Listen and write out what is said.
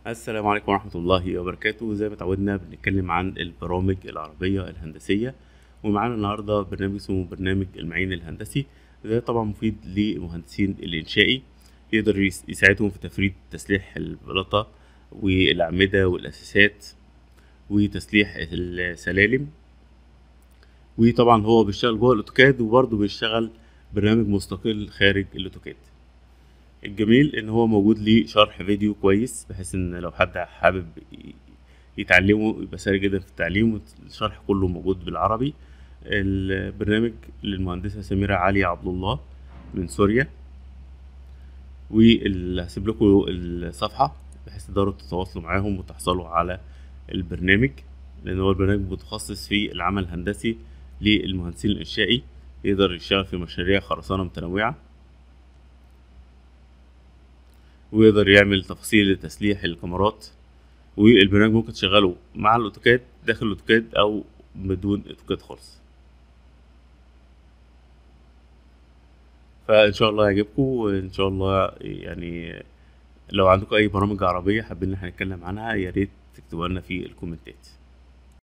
السلام عليكم ورحمة الله وبركاته زي ما اتعودنا بنتكلم عن البرامج العربية الهندسية ومعانا النهاردة برنامج اسمه برنامج المعين الهندسي ده طبعا مفيد لمهندسين الإنشائي يقدر يس- يساعدهم في تفريد تسليح البلاطة والأعمدة والأساسات وتسليح السلالم وطبعا هو بيشتغل جوه الأوتوكاد وبرضه بيشتغل برنامج مستقل خارج الأوتوكاد الجميل ان هو موجود ليه شرح فيديو كويس بحيث ان لو حد حابب ي- يتعلمه يبقى سهل جدا في التعليم والشرح كله موجود بالعربي البرنامج للمهندسة سميرة علي عبد الله من سوريا وهسيب لكم الصفحة بحيث تقدروا تتواصلوا معاهم وتحصلوا على البرنامج لأن هو البرنامج متخصص في العمل الهندسي للمهندسين الإنشائي يقدر يشتغل في مشاريع خرسانة متنوعة ويقدر يعمل تفاصيل لتسليح الكاميرات والبرنامج ممكن تشغله مع الاوتوكاد داخل الاوتوكاد او بدون اوتوكاد خالص فان شاء الله يعجبكم وان شاء الله يعني لو عندكم اي برامج عربيه حابين ان احنا نتكلم عنها يا ريت تكتبوا لنا في الكومنتات